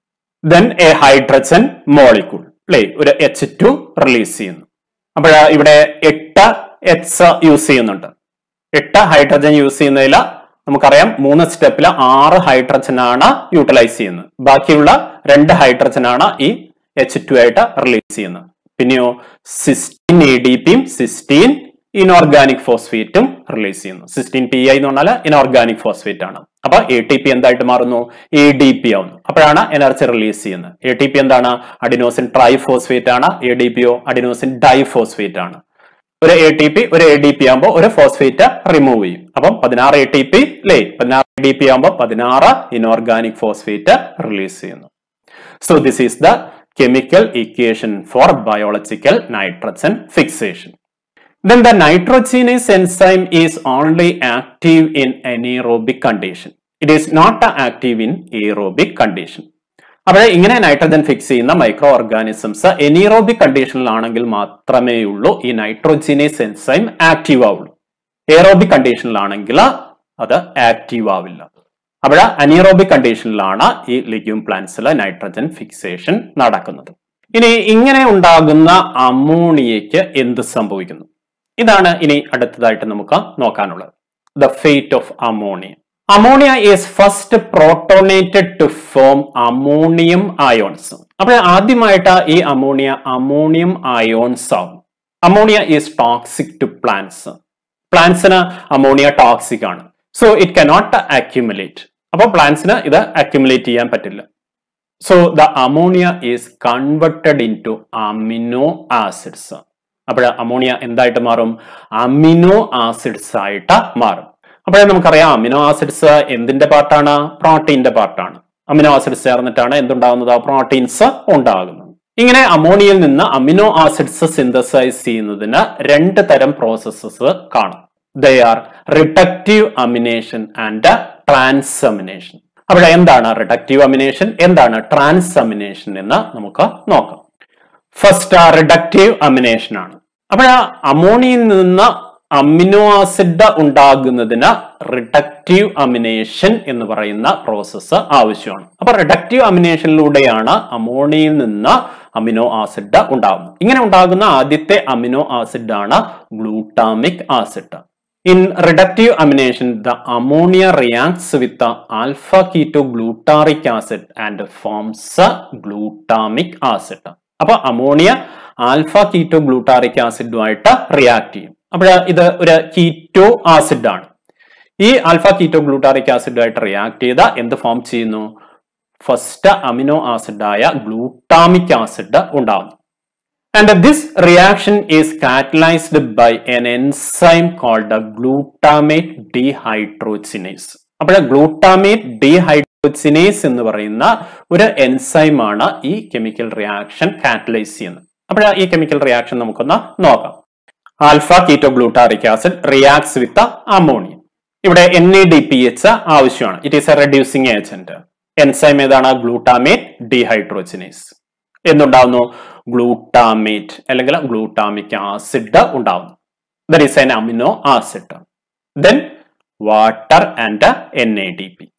ദെൻ എ ഹൈഡ്രജൻ മോളിക്യൂൾ അല്ലെ ഒരു എച്ച് ടു റിലീസ് ചെയ്യുന്നു അപ്പോൾ ഇവിടെ എട്ട് എച്ച് യൂസ് ചെയ്യുന്നുണ്ട് എട്ട് ഹൈഡ്രജൻ യൂസ് ചെയ്യുന്നതിൽ നമുക്കറിയാം മൂന്ന് സ്റ്റെപ്പിൽ ആറ് ഹൈഡ്രജൻ ആണ് യൂട്ടിലൈസ് ചെയ്യുന്നത് ബാക്കിയുള്ള രണ്ട് ഹൈഡ്രജൻ ആണ് ഈ എച്ച് ടു ആയിട്ട് റിലീസ് ചെയ്യുന്നത് പിന്നെയോ സിസ്റ്റീൻ എ ഡി പിയും സിസ്റ്റീൻ ഇനോർഗാനിക് ഫോസ്ഫേറ്റും റിലീസ് ചെയ്യുന്നു സിസ്റ്റീൻ പി ഐ എന്ന് പറഞ്ഞാൽ ഇനോർഗാനിക് ഫോസ്ഫേറ്റ് ആണ് അപ്പൊ എ ടി പി എന്തായിട്ട് മാറുന്നു എ ഡി പി ആവുന്നു അപ്പോഴാണ് എനർജി റിലീസ് ചെയ്യുന്നത് എ ടി പി എന്താണ് അഡിനോസിൻ ട്രൈഫോസ്ഫേറ്റ് ആണ് എ ഡി പി ഒ അഡിനോസിൻ ഡൈഫോസ്ഫേറ്റ് ആണ് ഒരു എ ടി പി ഒരു എ ഡി പി ആകുമ്പോൾ ഒരു ഫോസ്ഫേറ്റ് റിമൂവ് ചെയ്യും അപ്പം പതിനാറ് എ ടി പി അല്ലേ പതിനാറ് എ ഡി പി ആകുമ്പോൾ പതിനാറ് ഇനോർഗാനിക് ഫോസ്ഫേറ്റ് റിലീസ് ചെയ്യുന്നു so this is the chemical equation for biological nitrogen fixation then the nitrogenase enzyme is only active in anaerobic condition it is not active in aerobic condition അപ്പോൾ ഇങ്ങനെ നൈട്രജൻ ഫിക്സ് ചെയ്യുന്ന മൈക്രോ ഓർഗാനിസംസ് എനീറോബിക് കണ്ടീഷനിലാണെങ്കിൽ മാത്രമേ ഉള്ളൂ ഈ നൈട്രോജിനേസ് എൻസൈം ആക്റ്റീവ് ആവുള്ളൂ എയറോബിക് കണ്ടീഷനിലാണെങ്കിൽ അത് ആക്റ്റീവ് ആവില്ല അപ്പോൾ അനിയറോബിക് കണ്ടീഷനിലാണ് ഈ ലിഗ്യൂം പ്ലാന്റ്സിൽ നൈട്രജൻ ഫിക്സേഷൻ നടക്കുന്നത് ഇനി ഇങ്ങനെ ഉണ്ടാകുന്ന അമോണിയയ്ക്ക് എന്ത് സംഭവിക്കുന്നു ഇതാണ് ഇനി അടുത്തതായിട്ട് നമുക്ക് നോക്കാനുള്ളത് the fate of ammonia ammonia is first protonated to form ammonium ions അപ്പോൾ ആദ്യമായിട്ട് ഈ അമോണിയ അമോണിയം അയോൺസ് ആവും ammonia is toxic to plants പ്ലാന്റ്സിന് അമോണിയ ടോക്സിക് ആണ് സോ ഇറ്റ് കനോട്ട് അക്യുമുലേറ്റ് അപ്പോൾ പ്ലാന്റ്സിന് ഇത് അക്യുമുലേറ്റ് ചെയ്യാൻ പറ്റില്ല so the ammonia is converted into amino acids അപ്പോൾ അമോണിയ എന്തായിട്ട് മാറും അമിനോ ആസിഡ്സ് ആയിട്ട് മാറും അപ്പോഴേ നമുക്കറിയാം അമിനോ ആസിഡ്സ് എന്തിന്റെ പാർട്ടാണ് പ്രോട്ടീന്റെ പാർട്ടാണ് അമിനോ ആസിഡ്സ് ചേർന്നിട്ടാണ് എന്തുണ്ടാകുന്നത് പ്രോട്ടീൻസ് ഉണ്ടാകുന്നത് ഇങ്ങനെ അമോണിയയിൽ നിന്ന് അമിനോ ആസിഡ്സ് സിന്തസൈസ് ചെയ്യുന്നതിന് രണ്ട് തരം പ്രോസസ്സസ് കാണും they are reductive amination and transamination അവിടെ എന്താണ് റിഡക്റ്റീവ് അമിനേഷൻ എന്താണ് ട്രാൻസമിനേഷൻ എന്ന് നമുക്ക് നോക്കാം ഫസ്റ്റ് റിഡക്റ്റീവ് അമിനേഷൻ ആണ് അപ്പോൾ അമോണിയയിൽ നിന്ന് അമിനോ ആസിഡ് ഉണ്ടാകുന്നതിന് റിഡക്റ്റീവ് അമിനേഷൻ എന്ന് പറയുന്ന പ്രോസസ്സ് ആവശ്യമാണ് അപ്പൊ റിഡക്റ്റീവ് അമിനേഷനിലൂടെയാണ് അമോണിയയിൽ നിന്ന് അമിനോ ആസിഡ് ഉണ്ടാകുന്നത് ഇങ്ങനെ ഉണ്ടാകുന്ന ആദ്യത്തെ അമിനോ ആസിഡ് ആണ് glutamic acid in reductive amination the ammonia reacts with alpha keto glutaric acid and forms glutamic acid അപ്പൊ അമോണിയ ആൽഫ കീറ്റോ ഗ്ലൂട്ടാറിക് ആസിഡുമായിട്ട് റിയാക്ട് ചെയ്യും അപ്പോൾ ഇത് ഒരു കീറ്റോ ആസിഡ് ആണ് ഈ ആൽഫ കീറ്റോ ഗ്ലൂട്ടാറിക് ആസിഡുമായിട്ട് റിയാക്ട് ചെയ്ത എന്ത് ഫോം ചെയ്യുന്നു ഫസ്റ്റ് അമിനോ ആസിഡായ ഗ്ലൂട്ടാമിക് ആസിഡ് ഉണ്ടാകുന്നു and this reaction is catalysed by an enzyme called glutamate dehydrogenase അപ്പോൾ ഗ്ലൂട്ടാമേറ്റ് ഡീഹൈഡ്രോജിനേസ് എന്ന് പറയുന്ന ഒരു എൻസൈം ആണ് ഈ കെമിക്കൽ റിയാക്ഷൻ കാറ്റലൈസ് ചെയ്യുന്നത് അപ്പോൾ ഈ കെമിക്കൽ റിയാക്ഷൻ നമുക്കൊന്ന് നോക്കാം alpha keto glutaric acid reacts with ammonia ഇവിടെ N A D P H ആവശ്യമാണ് it is a reducing agent enzyme ഏതാണ് ഗ്ലൂട്ടാമേറ്റ് ഡീഹൈഡ്രോജിനേസ് എന്തുണ്ടാവുന്നു ഗ്ലൂട്ടാമേറ്റ് അല്ലെങ്കിൽ ഗ്ലൂട്ടാമിക് ആസിഡ് ഉണ്ടാവുന്നു there is an amino acid then water and N A D P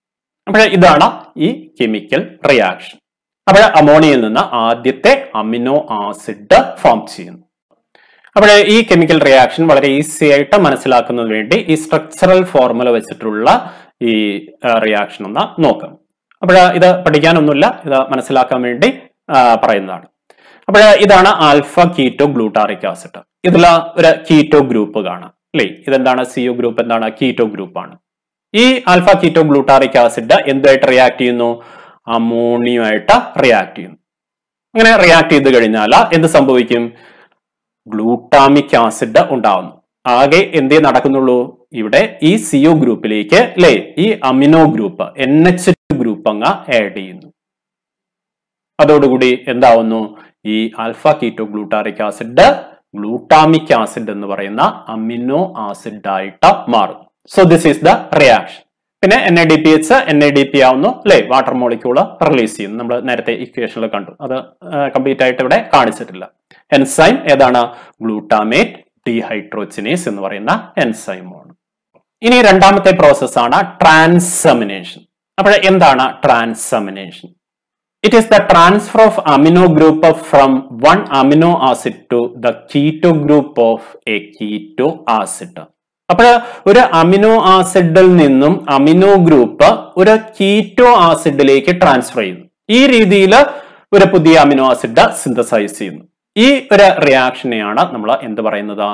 അപ്പോൾ ഇതാണ് ഈ കെമിക്കൽ റിയാക്ഷൻ അപ്പോൾ അമോണിയയിൽ നിന്ന് ആദ്യത്തെ അമിനോ ആസിഡ് ഫോം ചെയ്യുന്നു അപ്പോൾ ഈ കെമിക്കൽ റിയാക്ഷൻ വളരെ ഈസി ആയിട്ട് മനസ്സിലാക്കുന്നതിന് വേണ്ടി ഈ സ്ട്രക്ചറൽ ഫോർമുല വെച്ചിട്ടുള്ള ഈ റിയാക്ഷൻ ഒന്ന് നോക്കാം അപ്പോൾ ഇത് പഠിക്കാനൊന്നുമില്ല ഇത് മനസ്സിലാക്കാൻ വേണ്ടി ആ, പറയുന്നതാണ് അപ്പോൾ ഇതാണ് ആൽഫ കീറ്റോ ഗ്ലൂട്ടാറിക് ആസിഡ് ഇതിൽ ഒരു കീറ്റോ ഗ്രൂപ്പ് കാണാം അല്ലേ ഇതെന്താണ് സിഒ ഗ്രൂപ്പ് എന്താണ് കീറ്റോ ഗ്രൂപ്പാണ് ഈ ആൽഫ കീറ്റോ ഗ്ലൂട്ടാറിക് ആസിഡ് എന്തുമായിട്ട് റിയാക്ട് ചെയ്യുന്നു അമോണിയുമായിട്ട് റിയാക്ട് ചെയ്യുന്നു അങ്ങനെ റിയാക്ട് ചെയ്ത് കഴിഞ്ഞാൽ എന്ത് സംഭവിക്കും ഗ്ലൂട്ടാമിക് ആസിഡ് ഉണ്ടാവുന്നു ആകെ എന്തേ നടക്കുന്നുള്ളൂ ഇവിടെ ഈ സിഒ ഗ്രൂപ്പിലേക്ക് അല്ലേ ഈ amino group N H group അങ്ങ് ആഡ് ചെയ്യുന്നു അതോടുകൂടി എന്താവുന്നു ഈ alpha keto glutaric acid glutamic acid എന്ന് പറയുന്ന അമിനോ ആസിഡ് ആയിട്ട് മാറും so this is the reaction പിന്നെ N A D P H N A D P ആവുന്നു അല്ലെ വാട്ടർ മോളിക്യൂള് റിലീസ് ചെയ്യുന്നു നമ്മൾ നേരത്തെ ഇക്വേഷനിൽ കണ്ടു അത് കംപ്ലീറ്റ് ആയിട്ട് ഇവിടെ കാണിച്ചിട്ടില്ല എൻസൈം ഏതാണ് ഗ്ലൂട്ടാമേറ്റ് ഡീഹൈഡ്രോജിനേസ് എന്ന് പറയുന്ന എൻസൈമാണ് ഇനി രണ്ടാമത്തെ പ്രോസസ് ആണ് ട്രാൻസമിനേഷൻ അപ്പോൾ എന്താണ് transamination it is the transfer of amino group from one amino acid to the keto group of a keto acid അപ്പോൾ ഒരു അമിനോ ആസിഡിൽ നിന്നും അമിനോ ഗ്രൂപ്പ് ഒരു കീറ്റോ ആസിഡിലേക്ക് ട്രാൻസ്ഫർ ചെയ്യുന്നു ഈ രീതിയിൽ ഒരു പുതിയ അമിനോ ആസിഡ് സിന്തസൈസ് ചെയ്യുന്നു ഈ ഒരു റിയാക്ഷനെയാണ് നമ്മൾ എന്ത് പറയുന്നത്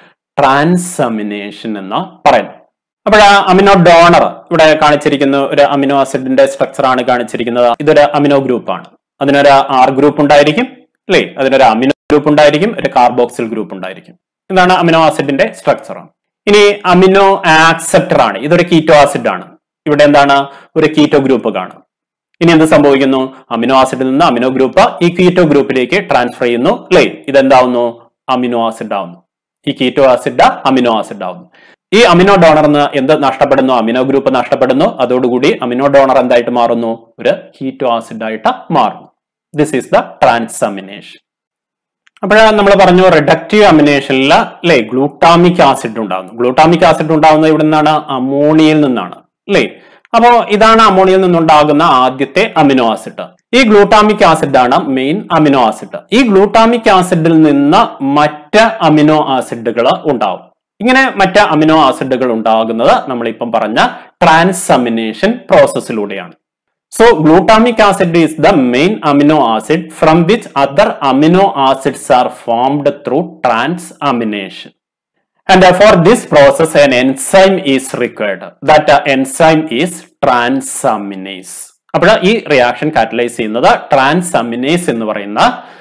ട്രാൻസമിനേഷൻ എന്ന് പറയുന്നത് അപ്പോൾ അമിനോ ഡോണർ ഇവിടെ കാണിച്ചിരിക്കുന്ന ഒരു അമിനോ ആസിഡിന്റെ സ്ട്രക്ചർ ആണ് കാണിച്ചിരിക്കുന്നത് ഇതൊരു അമിനോ ഗ്രൂപ്പ് ആണ് അതിനൊരു ആർ ഗ്രൂപ്പ് ഉണ്ടായിരിക്കും അല്ലേ അതിനൊരു അമിനോ ഗ്രൂപ്പ് ഉണ്ടായിരിക്കും ഒരു കാർബോക്സിൽ ഗ്രൂപ്പ് ഉണ്ടായിരിക്കും ഇതാണ് അമിനോ ആസിഡിന്റെ സ്ട്രക്ചർ ഇനി അമിനോ ആക്സെപ്റ്റർ ആണ് ഇതൊരു കീറ്റോ ആസിഡ് ആണ് ഇവിടെ എന്താണ് ഒരു കീറ്റോ ഗ്രൂപ്പ് കാണും ഇനി എന്ത് സംഭവിക്കുന്നു അമിനോ ആസിഡിൽ നിന്ന് അമിനോ ഗ്രൂപ്പ് ഈ കീറ്റോ ഗ്രൂപ്പിലേക്ക് ട്രാൻസ്ഫർ ചെയ്യുന്നു അല്ലേ ഇതെന്താവുന്നു അമിനോ ആസിഡ് ആവുന്നു ഈ കീറ്റോ ആസിഡ് അമിനോ ആസിഡ് ആവുന്നു ഈ അമിനോ ഡോണറിന് എന്ത് നഷ്ടപ്പെടുന്നു അമിനോ ഗ്രൂപ്പ് നഷ്ടപ്പെടുന്നു അതോടുകൂടി അമിനോ ഡോണർ എന്തായിട്ട് മാറുന്നു ഒരു കീറ്റോ ആസിഡ് ആയിട്ട് മാറുന്നു ദിസ് ഈസ് ദ ട്രാൻസമിനേഷൻ അപ്പോൾ നമ്മൾ പറഞ്ഞു റിഡക്റ്റീവ് അമിനേഷനിൽ അല്ലേ ഗ്ലൂട്ടാമിക് ആസിഡ് ഉണ്ടാകുന്നു ഗ്ലൂട്ടാമിക് ആസിഡ് ഉണ്ടാകുന്നത് ഇവിടെ നിന്നാണ് അമോണിയയിൽ നിന്നാണ് അല്ലേ അപ്പോ ഇതാണ് അമോണിയയിൽ നിന്നുണ്ടാകുന്ന ആദ്യത്തെ അമിനോ ആസിഡ് ഈ ഗ്ലൂട്ടാമിക് ആസിഡ് ആണ് മെയിൻ അമിനോ ആസിഡ് ഈ ഗ്ലൂട്ടാമിക് ആസിഡിൽ നിന്ന് മറ്റ് അമിനോ ആസിഡുകൾ ഉണ്ടാവും ഇങ്ങനെ മറ്റ് അമിനോ ആസിഡുകൾ ഉണ്ടാകുന്നത് നമ്മളിപ്പം പറഞ്ഞ ട്രാൻസമിനേഷൻ പ്രോസസ്സിലൂടെയാണ് So glutamic acid is the main amino acid from which other amino acids are formed through transamination. And uh, for this process an enzyme is required. That uh, enzyme is transaminase. അപ്പോൾ ഈ റിയാക്ഷൻ കാറ്റലൈസ് ചെയ്യുന്നത് ട്രാൻസമിനേസ് എന്ന് പറയുന്ന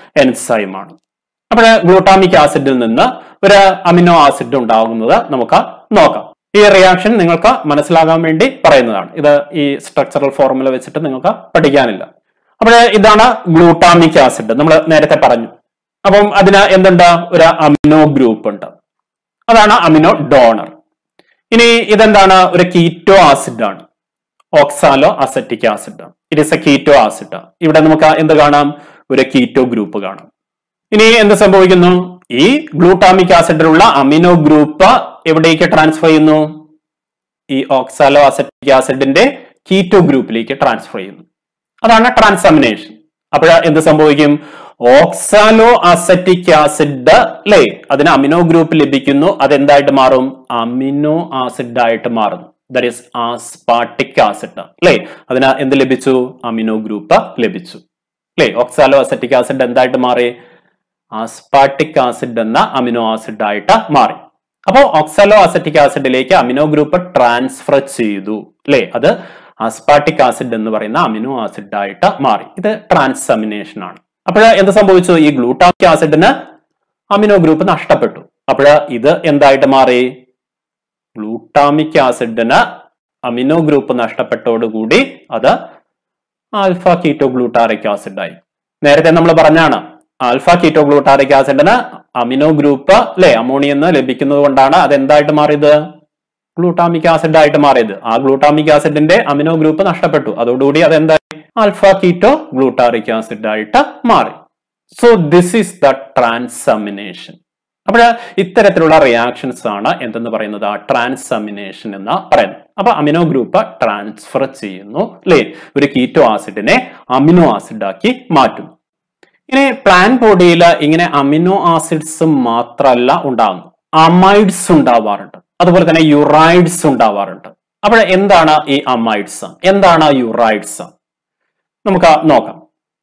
എൻസൈം ആണ് അപ്പോൾ ഗ്ലൂട്ടാമിക് ആസിഡിൽ നിന്ന് ഒരു അമിനോ ആസിഡ് ഉണ്ടാകുന്നത് നമുക്ക് നോക്കാം ഈ റിയാക്ഷൻ നിങ്ങൾക്ക് മനസ്സിലാകാൻ വേണ്ടി പറയുന്നതാണ് ഇത് ഈ സ്ട്രക്ചറൽ ഫോർമുല വെച്ചിട്ട് നിങ്ങൾക്ക് പഠിക്കാനില്ല അപ്പോൾ ഇതാണ് ഗ്ലൂട്ടാമിക് ആസിഡ് നമ്മൾ നേരത്തെ പറഞ്ഞു അപ്പം അതിന് എന്തുണ്ട് ഒരു അമിനോ ഗ്രൂപ്പ് ഉണ്ട് അതാണ് അമിനോ ഡോണർ ഇനി ഇതെന്താണ് ഒരു കീറ്റോ ആസിഡ് ആണ് oxaloacetic acid it is a keto acid ഇവിടെ നമുക്ക് എന്ത് കാണാം ഒരു കീറ്റോ ഗ്രൂപ്പ് കാണാം ഇനി എന്ത് സംഭവിക്കുന്നു ഈ ഗ്ലൂട്ടാമിക് ആസിഡിലുള്ള അമിനോ ഗ്രൂപ്പ് എവിടേക്ക് ട്രാൻസ്ഫർ ചെയ്യുന്നു ഈ ഓക്സാലോ അസറ്റിക് ആസിഡിന്റെ കീറ്റോ ഗ്രൂപ്പിലേക്ക് ട്രാൻസ്ഫർ ചെയ്യുന്നു അതാണ് ട്രാൻസാമിനേഷൻ അപ്പോൾ എന്ത് സംഭവിക്കും ഓക്സാലോ അസറ്റിക് ആസിഡ് അല്ലേ അതിന് അമിനോ ഗ്രൂപ്പ് ലഭിക്കുന്നു അതെന്തായിട്ട് മാറും അമിനോ ആസിഡ് ആയിട്ട് മാറുന്നു ദറ്റ് ഈസ് ആസ്പാർട്ടിക് ആസിഡ് അല്ലേ അതിന് എന്ത് ലഭിച്ചു അമിനോ ഗ്രൂപ്പ് ലഭിച്ചു അല്ലേ ഓക്സാലോ അസറ്റിക് ആസിഡ് എന്തായിട്ട് മാറി ആസ്പാർട്ടിക് ആസിഡ് എന്ന അമിനോ ആസിഡ് ആയിട്ട് മാറി അപ്പോൾ ഓക്സാലോ അസറ്റിക് ആസിഡിലേക്ക് അമിനോ ഗ്രൂപ്പ് ട്രാൻസ്ഫർ ചെയ്തു അല്ലേ അത് ആസ്പാർട്ടിക് ആസിഡ് എന്ന് പറയുന്ന അമിനോ ആസിഡ് ആയിട്ട് മാറി ഇത് ട്രാൻസമിനേഷൻ ആണ് അപ്പോൾ എന്ത് സംഭവിച്ചു ഈ ഗ്ലൂട്ടാമിക് ആസിഡിന് അമിനോ ഗ്രൂപ്പ് നഷ്ടപ്പെട്ടു അപ്പോൾ ഇത് എന്തായിട്ട് മാറി ഗ്ലൂട്ടാമിക് ആസിഡിന് അമിനോ ഗ്രൂപ്പ് നഷ്ടപ്പെട്ടോടുകൂടി അത് ആൽഫ കീറ്റോ ഗ്ലൂട്ടാറിക് ആസിഡ് ആയി നേരത്തെ നമ്മൾ പറഞ്ഞാണ് ആൽഫ കീറ്റോ ഗ്ലൂട്ടാറിക് ആസിഡിന് അമിനോ ഗ്രൂപ്പ് അല്ലെ അമോണിയെന്ന് ലഭിക്കുന്നത് കൊണ്ടാണ് അത് എന്തായിട്ട് മാറിയത് ഗ്ലൂട്ടാമിക് ആസിഡ് ആയിട്ട് മാറിയത് ആ ഗ്ലൂട്ടാമിക് ആസിഡിന്റെ അമിനോ ഗ്രൂപ്പ് നഷ്ടപ്പെട്ടു അതോടുകൂടി അത് എന്തായി ആൽഫ കീറ്റോ ഗ്ലൂട്ടാറിക് ആസിഡ് ആയിട്ട് മാറി so this is the transamination അപ്പോൾ ഇത്തരത്തിലുള്ള റിയാക്ഷൻസ് ആണ് എന്തെന്ന് പറയുന്നത് ട്രാൻസമിനേഷൻ എന്ന് പറയുന്നത് അപ്പൊ അമിനോ ഗ്രൂപ്പ് ട്രാൻസ്ഫർ ചെയ്യുന്നു അല്ലെ ഒരു കീറ്റോ ആസിഡിനെ അമിനോ ആസിഡ് ആക്കി മാറ്റുന്നു ഇനി പ്ലാൻ ബോഡിയിൽ ഇങ്ങനെ അമിനോ ആസിഡ്സ് മാത്രമല്ല ഉണ്ടാകുന്നു അമൈഡ്സ് ഉണ്ടാവാറുണ്ട് അതുപോലെ തന്നെ യുറൈഡ്സ് ഉണ്ടാവാറുണ്ട് അപ്പോൾ എന്താണ് ഈ അമൈഡ്സ് എന്താണ് യുറൈഡ്സ് നമുക്ക് നോക്കാം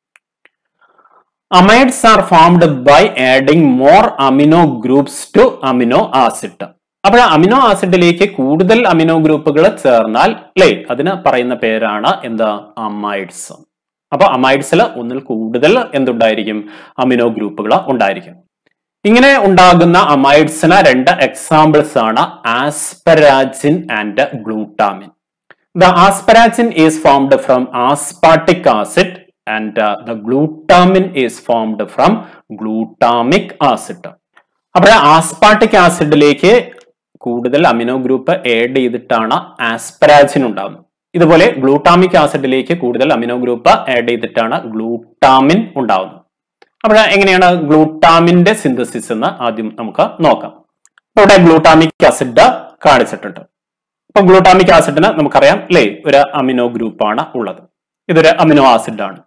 amides are formed by adding more amino groups to amino acid അപ്പോൾ അമിനോ ആസിഡിലേക്ക് കൂടുതൽ അമിനോ ഗ്രൂപ്പുകൾ ചേർന്നാൽ അല്ലേ അതിന് പറയുന്ന പേരാണ് എന്താ അമൈഡ്സ് അപ്പൊ അമൈഡ്സിൽ ഒന്നിൽ കൂടുതൽ എന്തുണ്ടായിരിക്കും അമിനോ ഗ്രൂപ്പുകൾ ഉണ്ടായിരിക്കും ഇങ്ങനെ ഉണ്ടാകുന്ന അമൈഡ്സിന് രണ്ട് എക്സാമ്പിൾസ് ആണ് asparagine and glutamine the asparagine is formed from aspartic acid and the glutamine is formed from glutamic acid അപ്പോൾ ആസ്പാർട്ടിക് ആസിഡിലേക്ക് കൂടുതൽ അമിനോ ഗ്രൂപ്പ് ആഡ് ചെയ്തിട്ടാണ് ആസ്പരാജിൻ ഉണ്ടാകുന്നത് ഇതുപോലെ ഗ്ലൂട്ടാമിക് ആസിഡിലേക്ക് കൂടുതൽ അമിനോ ഗ്രൂപ്പ് ആഡ് ചെയ്തിട്ടാണ് ഗ്ലൂട്ടാമിൻ ഉണ്ടാവുന്നത് അപ്പോൾ എങ്ങനെയാണ് ഗ്ലൂട്ടാമിന്റെ സിന്തസിസ് എന്ന് ആദ്യം നമുക്ക് നോക്കാം അപ്പൊ ഇവിടെ ഗ്ലൂട്ടാമിക് ആസിഡ് കാണിച്ചിട്ടുണ്ട് അപ്പൊ ഗ്ലൂട്ടാമിക് ആസിഡിന് നമുക്കറിയാം അല്ലേ ഒരു അമിനോ ഗ്രൂപ്പാണ് ഉള്ളത് ഇതൊരു അമിനോ ആസിഡ് ആണ്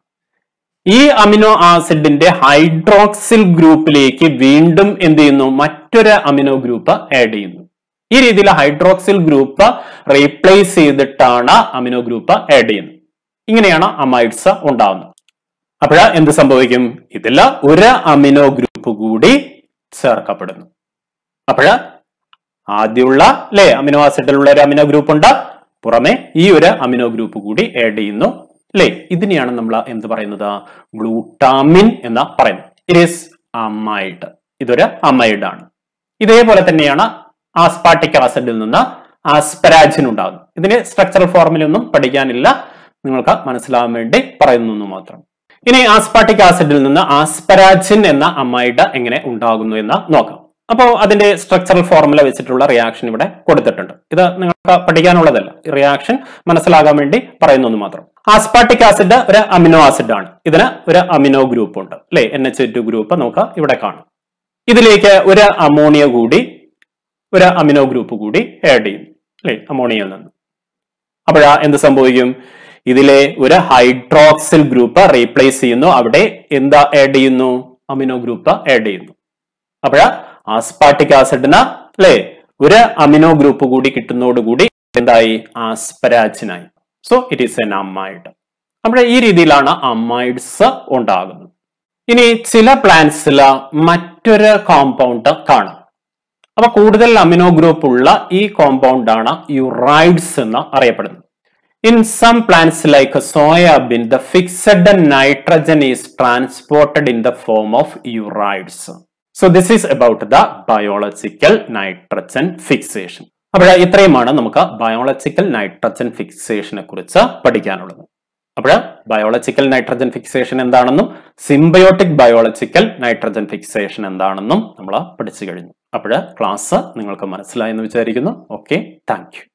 ഈ അമിനോ ആസിഡിന്റെ ഹൈഡ്രോക്സിൽ ഗ്രൂപ്പിലേക്ക് വീണ്ടും എന്ത് ചെയ്യുന്നു മറ്റൊരു അമിനോ ഗ്രൂപ്പ് ആഡ് ചെയ്യുന്നു ഈ രീതിയിൽ ഹൈഡ്രോക്സിൽ ഗ്രൂപ്പ് റീപ്ലേസ് ചെയ്തിട്ടാണ് അമിനോ ഗ്രൂപ്പ് ആഡ് ചെയ്യുന്നത് ഇങ്ങനെയാണ് അമൈഡ്സ് ഉണ്ടാവുന്നത് അപ്പോഴ എന്ത് സംഭവിക്കും ഇതിൽ ഒരു അമിനോ ഗ്രൂപ്പ് കൂടി ചേർക്കപ്പെടുന്നു അപ്പോഴ ആദ്യമുള്ള അല്ലെ അമിനോ ആസിഡിലുള്ള ഒരു അമിനോ ഗ്രൂപ്പ് ഉണ്ട് പുറമെ ഈ ഒരു അമിനോ ഗ്രൂപ്പ് കൂടി ആഡ് ചെയ്യുന്നു അല്ലെ ഇതിനെയാണ് നമ്മൾ എന്ത് പറയുന്നത് ഗ്ലൂട്ടാമിൻ എന്ന് പറയുന്നത് ഇറ്റ് ഈസ് അമൈഡ് ഇതൊരു അമൈഡ് ആണ് ഇതേപോലെ തന്നെയാണ് ആസ്പാർട്ടിക് ആസിഡിൽ നിന്ന് ആസ്പരാജിൻ ഉണ്ടാകുന്നത് ഇതിന് സ്ട്രക്ചറൽ ഫോർമുലൊന്നും പഠിക്കാനില്ല നിങ്ങൾക്ക് മനസ്സിലാവാൻ വേണ്ടി പറയുന്നു എന്ന് മാത്രം ഇനി ആസ്പാർട്ടിക് ആസിഡിൽ നിന്ന് ആസ്പരാജിൻ എന്ന അമൈഡ് എങ്ങനെ ഉണ്ടാകുന്നു എന്ന് നോക്കാം അപ്പോൾ അതിന്റെ സ്ട്രക്ചറൽ ഫോർമുല വെച്ചിട്ടുള്ള റിയാക്ഷൻ ഇവിടെ കൊടുത്തിട്ടുണ്ട് ഇത് നിങ്ങൾക്ക് പഠിക്കാനുള്ളതല്ല റിയാക്ഷൻ മനസ്സിലാകാൻ വേണ്ടി പറയുന്നു എന്ന് മാത്രം ആസ്പാർട്ടിക് ആസിഡ് ഒരു അമിനോ ആസിഡ് ആണ് ഇതിന് ഒരു അമിനോ ഗ്രൂപ്പ് ഉണ്ട് അല്ലെ എൻ എച്ച് ടു ഗ്രൂപ്പ് നമുക്ക് ഇവിടെ കാണാം ഇതിലേക്ക് ഒരു അമോണിയ കൂടി ഒരു അമിനോ ഗ്രൂപ്പ് കൂടി ആഡ് ചെയ്യും അല്ലെ അമോണിയയിൽ നിന്ന് അപ്പോഴാ എന്ത് സംഭവിക്കും ഇതിലെ ഒരു ഹൈഡ്രോക്സിൽ ഗ്രൂപ്പ് റീപ്ലേസ് ചെയ്യുന്നു അവിടെ എന്താ ആഡ് ചെയ്യുന്നു അമിനോ ഗ്രൂപ്പ് ആഡ് ചെയ്യുന്നു അപ്പോഴാ ആസ്പാർട്ടിക് ആസിഡിന് അല്ലെ ഒരു അമിനോ ഗ്രൂപ്പ് കൂടി കിട്ടുന്നതോടുകൂടി എന്തായി ആസ്പരാജിനായി so it is an amide നമ്മുടെ ഈ രീതിയിലാണ് അമ്മൈഡ്സ് ഉണ്ടാകുന്നത് ഇനി ചില പ്ലാന്റ്സിൽ മറ്റൊരു കോമ്പൗണ്ട് കാണാം അപ്പൊ കൂടുതൽ അമിനോ ഗ്രൂപ്പ് ഉള്ള ഈ കോമ്പൗണ്ട് ആണ് യുറൈഡ്സ് എന്ന് അറിയപ്പെടുന്നത് in some plants like soybean the fixed nitrogen is transported in the form of ureides so this is about the biological nitrogen fixation അപ്പോൾ ഇത്രയുമാണ് നമുക്ക് ബയോളജിക്കൽ നൈട്രജൻ ഫിക്സേഷനെ കുറിച്ച് പഠിക്കാനുള്ളത് അപ്പോൾ ബയോളജിക്കൽ നൈട്രജൻ ഫിക്സേഷൻ എന്താണെന്നും സിംബയോട്ടിക് ബയോളജിക്കൽ നൈട്രജൻ ഫിക്സേഷൻ എന്താണെന്നും നമ്മൾ പഠിച്ചു കഴിഞ്ഞു അപ്പോൾ ക്ലാസ് നിങ്ങൾക്ക് മനസ്സിലായെന്ന് വിചാരിക്കുന്നു ഓക്കെ താങ്ക്